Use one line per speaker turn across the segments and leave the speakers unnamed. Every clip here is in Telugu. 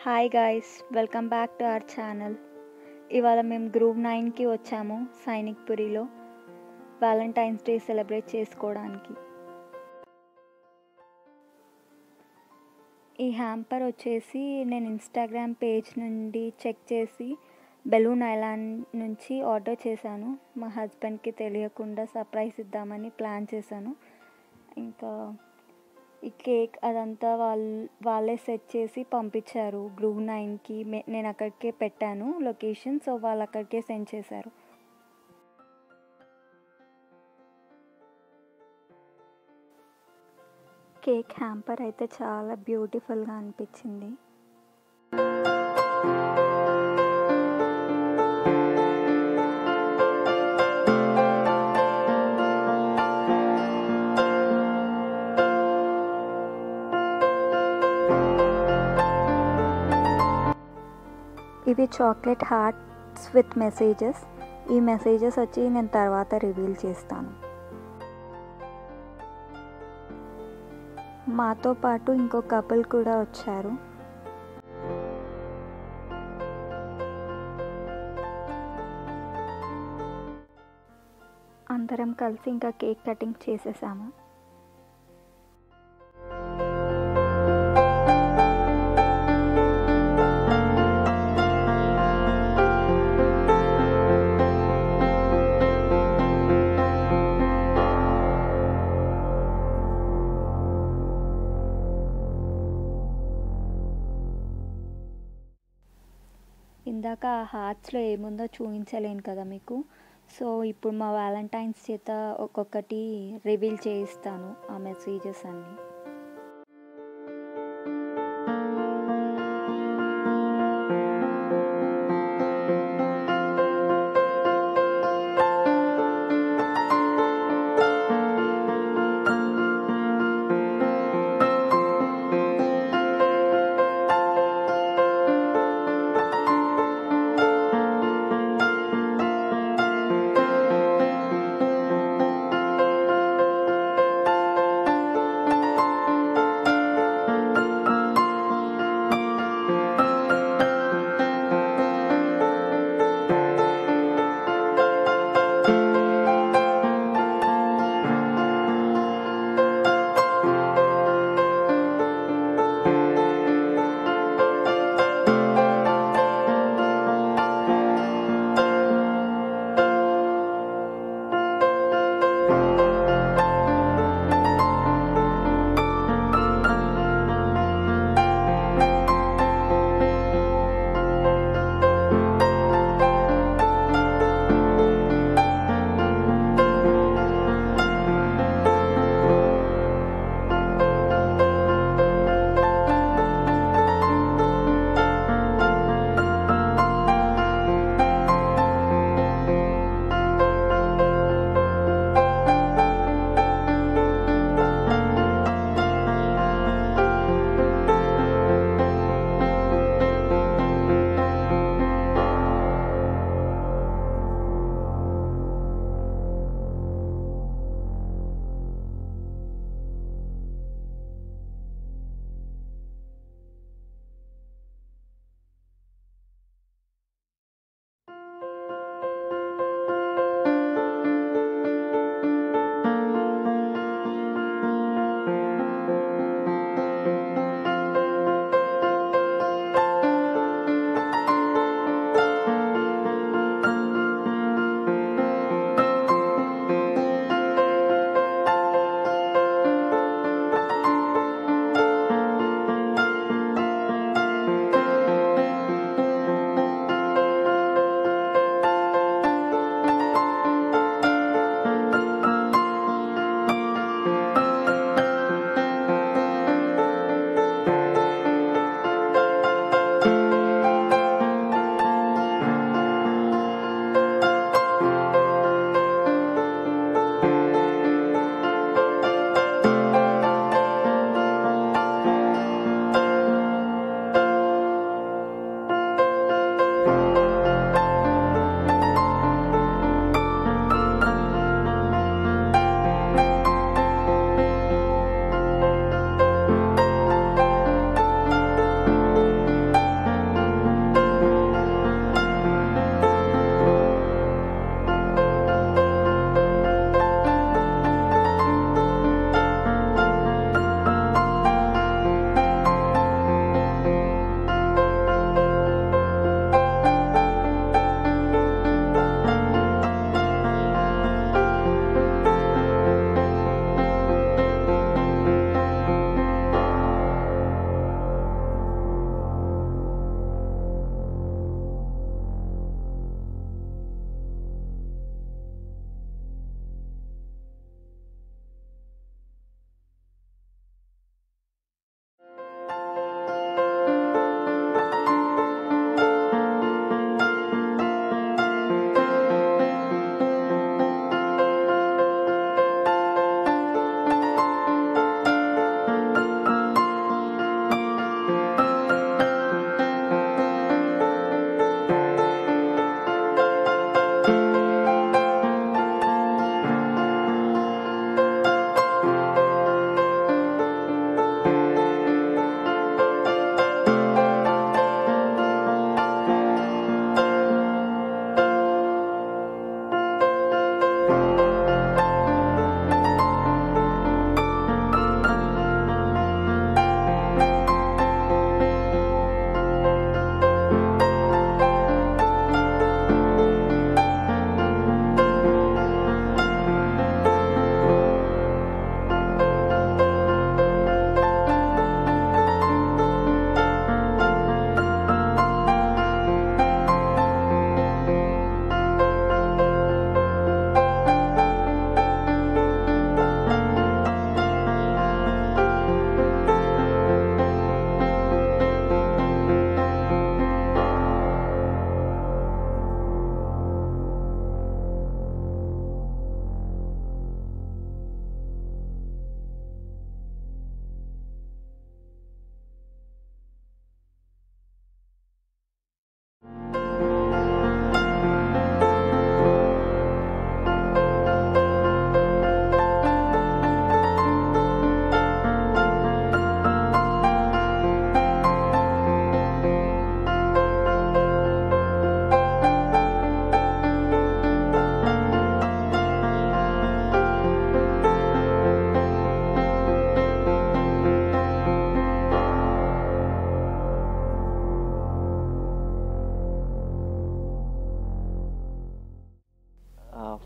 hi guys welcome back to our channel ఇవాళ మేము గ్రూప్ నైన్కి వచ్చాము సైనిక్పురిలో వ్యాలంటైన్స్ డే సెలబ్రేట్ చేసుకోవడానికి ఈ హ్యాంపర్ వచ్చేసి నేను ఇన్స్టాగ్రామ్ పేజ్ నుండి చెక్ చేసి బెలూన్ ఐలాండ్ నుంచి ఆర్డర్ చేశాను మా హస్బెండ్కి తెలియకుండా సర్ప్రైజ్ ఇద్దామని ప్లాన్ చేశాను ఇంకా ఈ కేక్ అదంతా వాళ్ళు వాళ్ళే సెట్ చేసి పంపించారు గ్రూప్ నైన్కి నేను అక్కడికే పెట్టాను లొకేషన్ సో వాళ్ళు అక్కడికే సెండ్ చేశారు కేక్ హ్యాంపర్ అయితే చాలా బ్యూటిఫుల్గా అనిపించింది ఇవి చాక్లెట్ హార్ట్స్ విత్ మెసేజెస్ ఈ మెసేజెస్ వచ్చి నేను తర్వాత రివీల్ చేస్తాను మాతో పాటు ఇంకో కపుల్ కూడా వచ్చారు అందరం కలిసి ఇంకా కేక్ కటింగ్ చేసేసాము ఇందాక ఆ హార్ట్స్లో ఏముందో చూపించలేను కదా మీకు సో ఇప్పుడు మా వ్యాలంటైన్స్ చేత ఒక్కొక్కటి రివీల్ చేయిస్తాను ఆ మెసేజెస్ అన్నీ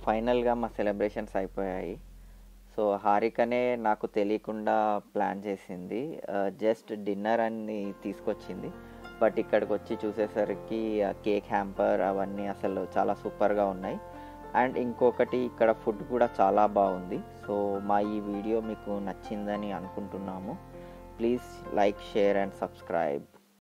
ఫైనల్గా మా సెలబ్రేషన్స్ అయిపోయాయి సో హారికనే నాకు తెలియకుండా ప్లాన్ చేసింది జస్ట్ డిన్నర్ అని తీసుకొచ్చింది బట్ ఇక్కడికి వచ్చి చూసేసరికి కేక్ హ్యాంపర్ అవన్నీ అసలు చాలా సూపర్గా ఉన్నాయి అండ్ ఇంకొకటి ఇక్కడ ఫుడ్ కూడా చాలా బాగుంది సో మా ఈ వీడియో మీకు నచ్చిందని అనుకుంటున్నాము please like share and subscribe